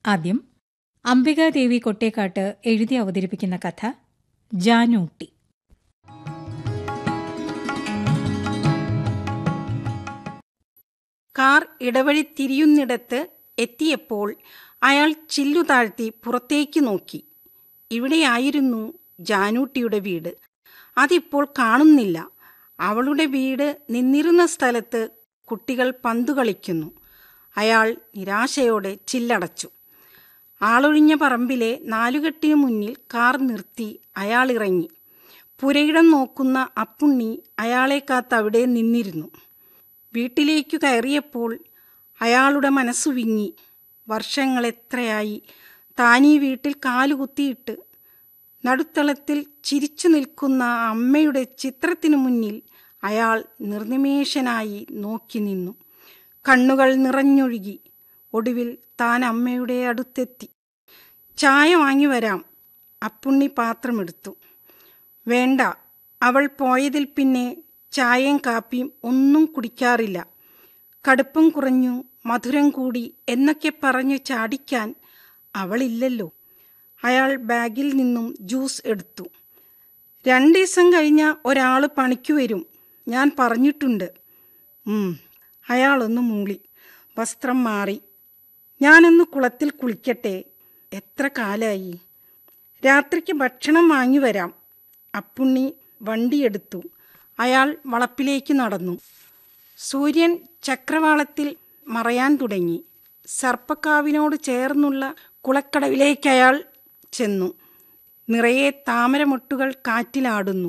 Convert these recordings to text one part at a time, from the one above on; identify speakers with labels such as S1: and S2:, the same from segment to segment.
S1: ആദ്യം അംബികാദേവി കൊട്ടേക്കാട്ട് എഴുതി അവതരിപ്പിക്കുന്ന കഥ ജാനൂട്ടി
S2: കാർ ഇടവഴി തിരിയുന്നിടത്ത് എത്തിയപ്പോൾ അയാൾ ചില്ലു താഴ്ത്തി പുറത്തേക്ക് നോക്കി ഇവിടെയായിരുന്നു ജാനൂട്ടിയുടെ വീട് അതിപ്പോൾ കാണുന്നില്ല അവളുടെ വീട് നിന്നിരുന്ന സ്ഥലത്ത് കുട്ടികൾ പന്തു കളിക്കുന്നു അയാൾ നിരാശയോടെ ചില്ലടച്ചു ആളൊഴിഞ്ഞ പറമ്പിലെ നാലുകെട്ടിനു മുന്നിൽ കാർ നിർത്തി അയാൾ ഇറങ്ങി പുരയിടം നോക്കുന്ന അപ്പുണ്ണി അയാളെ കാത്ത് അവിടെ നിന്നിരുന്നു വീട്ടിലേക്കു കയറിയപ്പോൾ അയാളുടെ മനസ്സു വിങ്ങി വർഷങ്ങളെത്രയായി താനീ വീട്ടിൽ കാലുകുത്തിയിട്ട് നടുത്തളത്തിൽ ചിരിച്ചു നിൽക്കുന്ന അമ്മയുടെ ചിത്രത്തിനു മുന്നിൽ അയാൾ നിർനിമേഷനായി നോക്കി നിന്നു കണ്ണുകൾ നിറഞ്ഞൊഴുകി ഒടുവിൽ താൻ അമ്മയുടെ അടുത്തെത്തി ചായ വാങ്ങി വരാം അപ്പുണ്ണി പാത്രമെടുത്തു വേണ്ട അവൾ പോയതിൽ പിന്നെ ചായയും കാപ്പിയും ഒന്നും കുടിക്കാറില്ല കടുപ്പം കുറഞ്ഞു മധുരം കൂടി എന്നൊക്കെ പറഞ്ഞു ചാടിക്കാൻ അവളില്ലല്ലോ അയാൾ ബാഗിൽ നിന്നും ജ്യൂസ് എടുത്തു രണ്ട് ദിവസം കഴിഞ്ഞ ഒരാൾ പണിക്കു വരും ഞാൻ പറഞ്ഞിട്ടുണ്ട് ഉം, അയാളൊന്ന് മൂളി വസ്ത്രം മാറി ഞാനൊന്ന് കുളത്തിൽ കുളിക്കട്ടെ എത്ര കാലായി രാത്രിക്ക് ഭക്ഷണം വാങ്ങി വരാം അപ്പുണ്ണി വണ്ടിയെടുത്തു അയാൾ വളപ്പിലേക്ക് നടന്നു സൂര്യൻ ചക്രവാളത്തിൽ മറയാൻ തുടങ്ങി സർപ്പക്കാവിനോട് ചേർന്നുള്ള കുളക്കടവിലേക്ക് അയാൾ ചെന്നു നിറയെ താമരമൊട്ടുകൾ കാറ്റിലാടുന്നു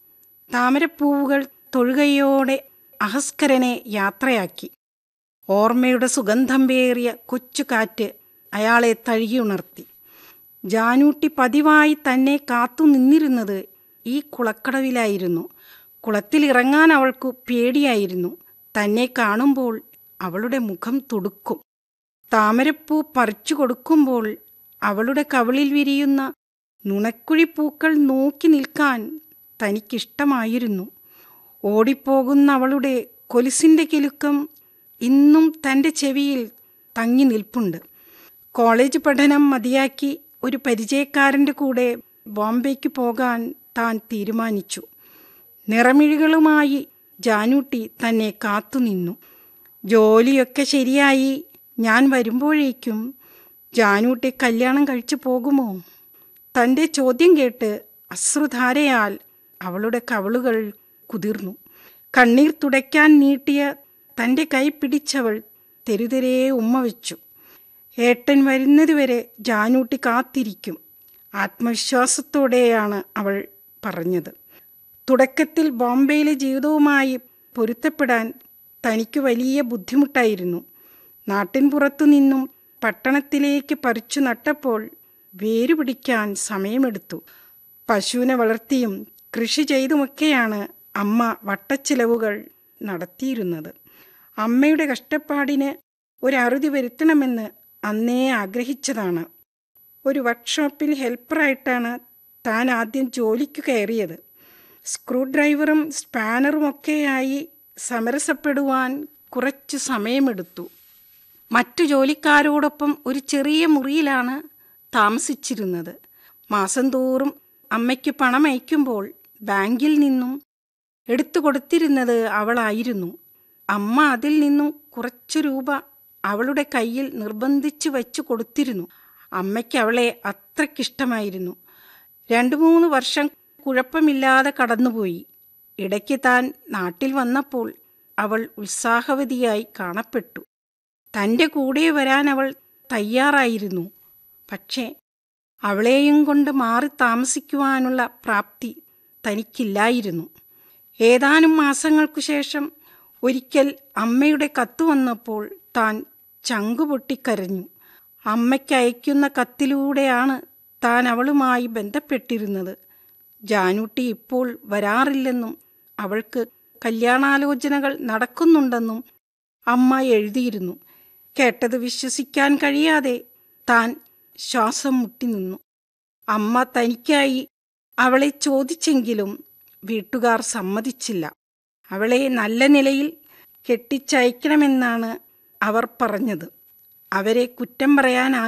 S2: താമരപ്പൂവുകൾ തൊഴുകയോടെ അഹസ്കരനെ യാത്രയാക്കി ഓർമ്മയുടെ സുഗന്ധം പേറിയ കൊച്ചു കാറ്റ് അയാളെ തഴുകിയുണർത്തി ജാനൂട്ടി പതിവായി തന്നെ കാത്തു നിന്നിരുന്നത് ഈ കുളക്കടവിലായിരുന്നു കുളത്തിലിറങ്ങാൻ അവൾക്കു പേടിയായിരുന്നു തന്നെ കാണുമ്പോൾ അവളുടെ മുഖം തുടുക്കും താമരപ്പൂ പറിച്ചു കൊടുക്കുമ്പോൾ അവളുടെ കവിളിൽ വിരിയുന്ന നുണക്കുഴിപ്പൂക്കൾ നോക്കി നിൽക്കാൻ തനിക്കിഷ്ടമായിരുന്നു ഓടിപ്പോകുന്ന അവളുടെ കൊലുസിൻ്റെ കിലുക്കം ഇന്നും തൻ്റെ ചെവിയിൽ തങ്ങി നിൽപ്പുണ്ട് കോളേജ് പഠനം മതിയാക്കി ഒരു പരിചയക്കാരൻ്റെ കൂടെ ബോംബെക്ക് പോകാൻ താൻ തീരുമാനിച്ചു നിറമിഴികളുമായി ജാനൂട്ടി തന്നെ കാത്തുനിന്നു ജോലിയൊക്കെ ശരിയായി ഞാൻ വരുമ്പോഴേക്കും ജാനൂട്ടി കല്യാണം കഴിച്ചു പോകുമോ തൻ്റെ ചോദ്യം കേട്ട് അശ്രുധാരയാൽ അവളുടെ കവളുകൾ കുതിർന്നു കണ്ണീർ തുടയ്ക്കാൻ നീട്ടിയ തൻ്റെ കൈ പിടിച്ചവൾ തെരുതെരേ ഉമ്മ വെച്ചു ഏട്ടൻ വരുന്നതുവരെ ജാനൂട്ടി കാത്തിരിക്കും ആത്മവിശ്വാസത്തോടെയാണ് അവൾ പറഞ്ഞത് തുടക്കത്തിൽ ബോംബെയിലെ ജീവിതവുമായി പൊരുത്തപ്പെടാൻ തനിക്ക് വലിയ ബുദ്ധിമുട്ടായിരുന്നു നാട്ടിൻ പുറത്തു നിന്നും പട്ടണത്തിലേക്ക് പറിച്ചു നട്ടപ്പോൾ വേരുപിടിക്കാൻ സമയമെടുത്തു പശുവിനെ വളർത്തിയും കൃഷി ചെയ്തുമൊക്കെയാണ് അമ്മ വട്ടച്ചിലവുകൾ നടത്തിയിരുന്നത് അമ്മയുടെ കഷ്ടപ്പാടിന് ഒരറുതി വരുത്തണമെന്ന് അന്നേ ആഗ്രഹിച്ചതാണ് ഒരു വർക്ക്ഷോപ്പിൽ ഹെൽപ്പറായിട്ടാണ് താൻ ആദ്യം ജോലിക്ക് കയറിയത് സ്ക്രൂ ഡ്രൈവറും സ്പാനറും ഒക്കെയായി സമരസപ്പെടുവാൻ കുറച്ച് സമയമെടുത്തു മറ്റു ജോലിക്കാരോടൊപ്പം ഒരു ചെറിയ മുറിയിലാണ് താമസിച്ചിരുന്നത് മാസം തോറും അമ്മയ്ക്ക് പണം അയക്കുമ്പോൾ ബാങ്കിൽ നിന്നും എടുത്തു കൊടുത്തിരുന്നത് അവളായിരുന്നു അമ്മ അതിൽ നിന്നും കുറച്ചു രൂപ അവളുടെ കയ്യിൽ നിർബന്ധിച്ചു വെച്ചു കൊടുത്തിരുന്നു അമ്മയ്ക്ക് അവളെ അത്രയ്ക്കിഷ്ടമായിരുന്നു രണ്ടു മൂന്ന് വർഷം കുഴപ്പമില്ലാതെ കടന്നുപോയി ഇടയ്ക്ക് താൻ നാട്ടിൽ വന്നപ്പോൾ അവൾ ഉത്സാഹവതിയായി കാണപ്പെട്ടു തൻ്റെ കൂടെ വരാൻ അവൾ തയ്യാറായിരുന്നു പക്ഷേ അവളെയും കൊണ്ട് മാറി താമസിക്കുവാനുള്ള പ്രാപ്തി തനിക്കില്ലായിരുന്നു ഏതാനും മാസങ്ങൾക്കു ശേഷം ഒരിക്കൽ അമ്മയുടെ കത്ത് വന്നപ്പോൾ താൻ ചങ്കുപൊട്ടിക്കരഞ്ഞു അമ്മയ്ക്ക് അയക്കുന്ന കത്തിലൂടെയാണ് താൻ അവളുമായി ബന്ധപ്പെട്ടിരുന്നത് ജാനൂട്ടി ഇപ്പോൾ വരാറില്ലെന്നും അവൾക്ക് കല്യാണാലോചനകൾ നടക്കുന്നുണ്ടെന്നും അമ്മ എഴുതിയിരുന്നു കേട്ടത് വിശ്വസിക്കാൻ കഴിയാതെ താൻ ശ്വാസം മുട്ടി നിന്നു അമ്മ തനിക്കായി അവളെ ചോദിച്ചെങ്കിലും വീട്ടുകാർ സമ്മതിച്ചില്ല അവളെ നല്ല നിലയിൽ കെട്ടിച്ചയക്കണമെന്നാണ് അവർ പറഞ്ഞത് അവരെ കുറ്റം പറയാൻ